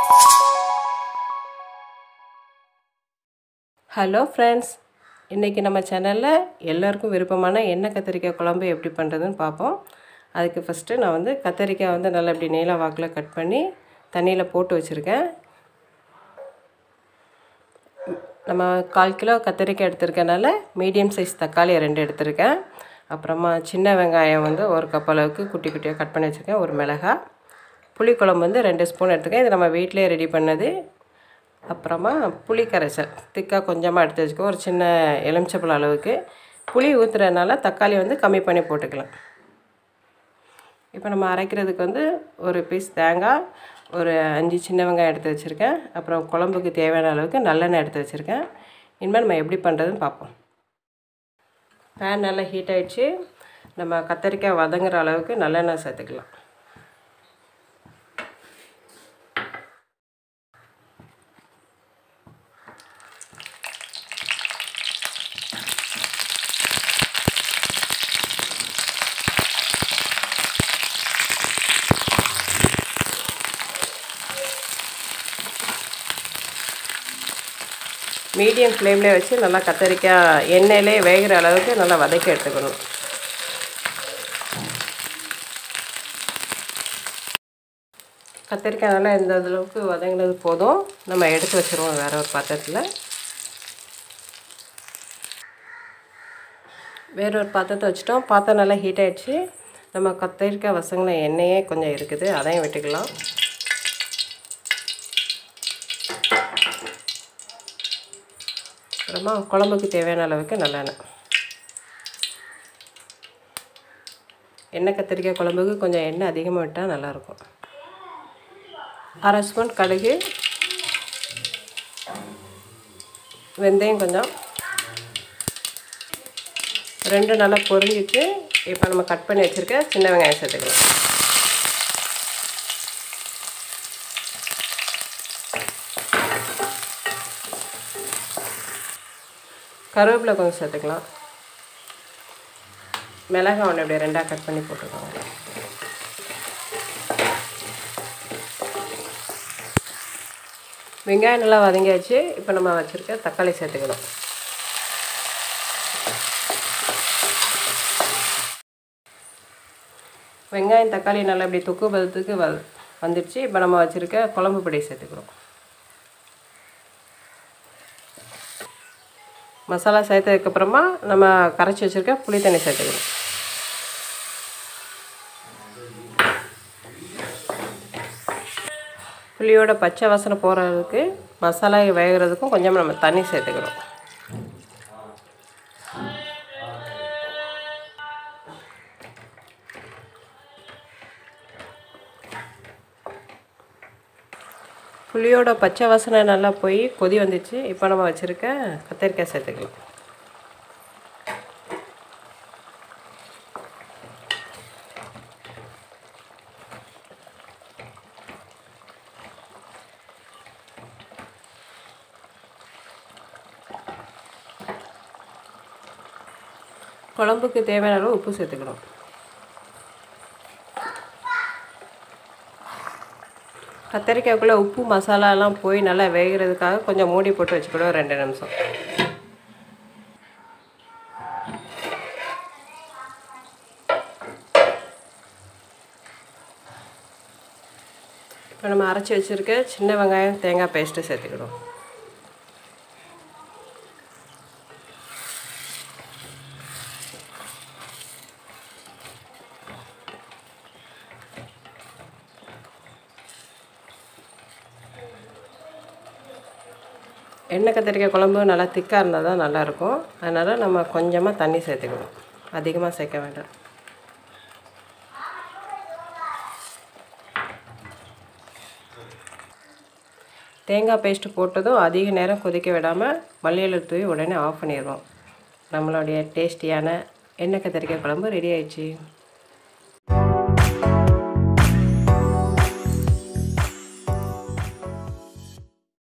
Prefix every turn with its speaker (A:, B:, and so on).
A: hello friends இன்றைக்கி நம்ம சேனலில் எல்லாருக்கும் விருப்பமான எண்ணெய் கத்திரிக்காய் குழம்பு எப்படி பண்ணுறதுன்னு பார்ப்போம் அதுக்கு ஃபஸ்ட்டு நான் வந்து கத்திரிக்காய் வந்து நல்லா இப்படி நீள வாக்கில் கட் பண்ணி தண்ணியில் போட்டு வச்சுருக்கேன் நம்ம கால் கிலோ கத்திரிக்காய் எடுத்திருக்கனால மீடியம் சைஸ் தக்காளி ரெண்டு எடுத்திருக்கேன் அப்புறமா சின்ன வெங்காயம் வந்து ஒரு கப் அளவுக்கு குட்டி குட்டியாக கட் பண்ணி வச்சுருக்கேன் ஒரு மிளகாய் புளிக்குழம்பு வந்து ரெண்டு ஸ்பூன் எடுத்துக்கேன் இது நம்ம வீட்டிலே ரெடி பண்ணது அப்புறமா புளி கரைசல் திக்காக கொஞ்சமாக எடுத்து வச்சுக்கோ ஒரு சின்ன எலுமிச்சப்பழம் அளவுக்கு புளி ஊற்றுறதுனால தக்காளி வந்து கம்மி பண்ணி போட்டுக்கலாம் இப்போ நம்ம அரைக்கிறதுக்கு வந்து ஒரு பீஸ் தேங்காய் ஒரு அஞ்சு சின்ன வெங்காயம் எடுத்து வச்சுருக்கேன் அப்புறம் குழம்புக்கு தேவையான அளவுக்கு நல்லெண்ணெய் எடுத்து வச்சுருக்கேன் இனிமேல் நம்ம எப்படி பண்ணுறதுன்னு பார்ப்போம் பேன் நல்லா ஹீட் ஆகிடுச்சு நம்ம கத்தரிக்காய் வதங்குற அளவுக்கு நல்லெண்ணெய் சேர்த்துக்கலாம் மீடியம் ஃப்ளேம்லேயே வச்சு நல்லா கத்தரிக்காய் எண்ணெயிலே வேகிற அளவுக்கு நல்லா வதக்கி எடுத்துக்கணும் கத்திரிக்காய் நல்லா இந்த அளவுக்கு வதங்கினது போதும் நம்ம எடுத்து வச்சுருவோம் வேறு ஒரு பாத்திரத்தில் வேற ஒரு பாத்திரத்தை வச்சுட்டோம் பாத்திரம் நல்லா ஹீட் ஆகிடுச்சு நம்ம கத்திரிக்காய் வசங்கின எண்ணெயே கொஞ்சம் இருக்குது அதையும் விட்டுக்கலாம் அப்புறமா குழம்புக்கு தேவையான அளவுக்கு நல்லெண்ணெய் எண்ணெய் கத்திரிக்காய் குழம்புக்கு கொஞ்சம் எண்ணெய் அதிகமாக விட்டால் நல்லாயிருக்கும் அரை ஸ்பூன் கடுகு வெந்தயம் கொஞ்சம் ரெண்டு நல்லா பொரிஞ்சிட்டு இப்போ நம்ம கட் பண்ணி வச்சுருக்க சின்ன வெங்காயம் சேர்த்துக்கலாம் கருவேப்பிலை கொஞ்சம் சேர்த்துக்கலாம் மிளகாய் ஒன்று அப்படியே ரெண்டாக கட் பண்ணி போட்டுக்கோங்க வெங்காயம் நல்லா வதங்கியாச்சு இப்போ நம்ம வச்சுருக்க தக்காளி சேர்த்துக்கணும் வெங்காயம் தக்காளி நல்லா இப்படி தொக்கு பதத்துக்கு வ வந்துடுச்சு இப்போ நம்ம வச்சுருக்க குழம்பு பொடி சேர்த்துக்கிறோம் மசாலா சேர்த்ததுக்கப்புறமா நம்ம கரைச்சி வச்சுருக்க புளி தண்ணி சேர்த்துக்கணும் புளியோட பச்சை வாசனை போகிறதுக்கு மசாலா வேகிறதுக்கும் கொஞ்சம் நம்ம தண்ணி சேர்த்துக்கணும் புளியோட பச்சை வாசனை நல்லா போய் கொதி வந்துச்சு இப்போ நம்ம வச்சுருக்க கத்திரிக்காய் சேர்த்துக்கலாம் குழம்புக்கு தேவையான அளவு உப்பு சேர்த்துக்கணும் கத்திரிக்காய்க்குள்ளே உப்பு மசாலாலாம் போய் நல்லா வேகிறதுக்காக கொஞ்சம் மூடி போட்டு வச்சுக்கணும் ரெண்டு நிமிஷம் இப்போ நம்ம அரைச்சி வச்சுருக்க சின்ன வெங்காயம் தேங்காய் பேஸ்ட்டு சேர்த்துக்கணும் எண்ணெய் கத்திரிக்காய் குழம்பு நல்லா திக்காக இருந்தால் தான் நல்லாயிருக்கும் அதனால் நம்ம கொஞ்சமாக தண்ணி சேர்த்துக்கணும் அதிகமாக சேர்க்க வேண்டாம் தேங்காய் பேஸ்ட்டு போட்டதும் அதிக நேரம் கொதிக்க விடாமல் மல்லியில் தூவி உடனே ஆஃப் பண்ணிடுவோம் நம்மளுடைய டேஸ்டியான எண்ணெய் கத்திரிக்காய் குழம்பு ரெடி ஆயிடுச்சு